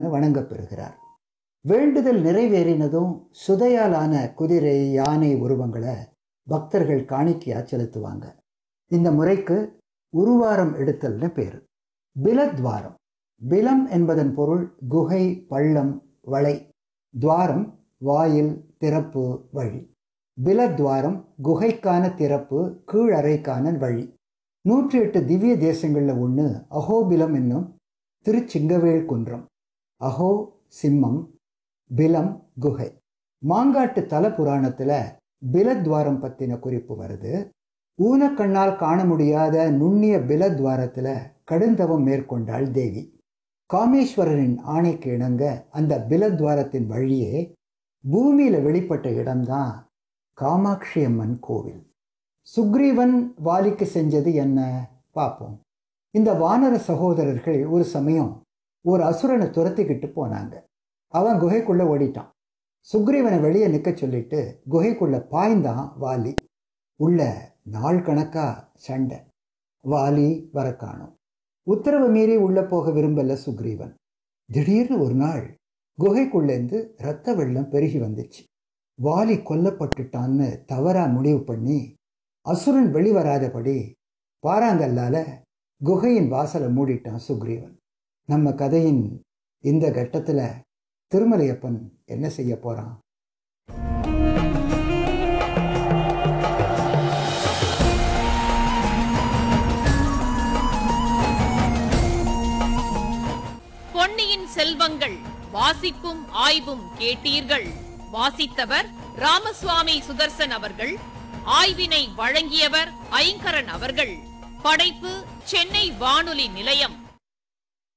வணங்கப் பெறுகிறார் வேண்டுதல் நிறைவேறினதும் சுதையாலான குதிரை யானை உருவங்களை பக்தர்கள் காணிக்கையா செலுத்துவாங்க இந்த முறைக்கு உருவாரம் எடுத்தல்னு பேர் பிலத்வாரம் பிலம் என்பதன் பொருள் குகை பள்ளம் வளை துவாரம் வாயில் திறப்பு வழி பிலத்வாரம் குகைக்கான திறப்பு கீழறைக்கான வழி நூற்றி எட்டு திவ்ய தேசங்களில் ஒன்று அஹோபிலம் என்னும் திருச்சிங்கவேல் குன்றம் அஹோ சிம்மம் பிலம் குகை மாங்காட்டு தல புராணத்தில் பிலத்வாரம் பற்றின குறிப்பு வருது ஊனக்கண்ணால் காண முடியாத நுண்ணிய பிலத்வாரத்தில் கடுந்தவம் மேற்கொண்டாள் தேவி காமேஸ்வரரின் ஆணைக்கு இணங்க அந்த பிலத்வாரத்தின் வழியே பூமியில் வெளிப்பட்ட இடம்தான் காமாட்சி அம்மன் கோவில் சுக்ரீவன் வாலிக்கு செஞ்சது என்ன பார்ப்போம் இந்த வானர சகோதரர்கள் ஒரு சமயம் ஒரு அசுரனை துரத்திக்கிட்டு போனாங்க அவன் குகைக்குள்ள ஓடிட்டான் சுக்ரீவனை வெளியே நிற்க சொல்லிட்டு குகைக்குள்ள பாய்ந்தான் வாலி உள்ள நாள் கணக்கா சண்டை வாலி வர காணும் உத்தரவு மீறி உள்ள போக விரும்பல சுக்ரீவன் திடீர்னு ஒரு நாள் குகைக்குள்ளேருந்து ரத்த வெள்ளம் பெருகி வந்துச்சு வாலி கொல்லப்பட்டுட்டான்னு தவறா முடிவு பண்ணி அசுரன் வெளிவராதபடி பாறாங்கல்லால குகையின் வாசலை மூடிட்டான் சுக்ரீவன் நம்ம கதையின் இந்த கட்டத்தில் திருமலையப்பன் என்ன செய்ய போறான் பொன்னியின் செல்வங்கள் வாசிப்பும் ஆய்வும் கேட்டீர்கள் வாசித்தவர் ராமசுவாமி சுதர்சன் அவர்கள் ஆய்வினை வழங்கியவர் ஐங்கரன் அவர்கள் படைப்பு சென்னை வானொலி நிலையம்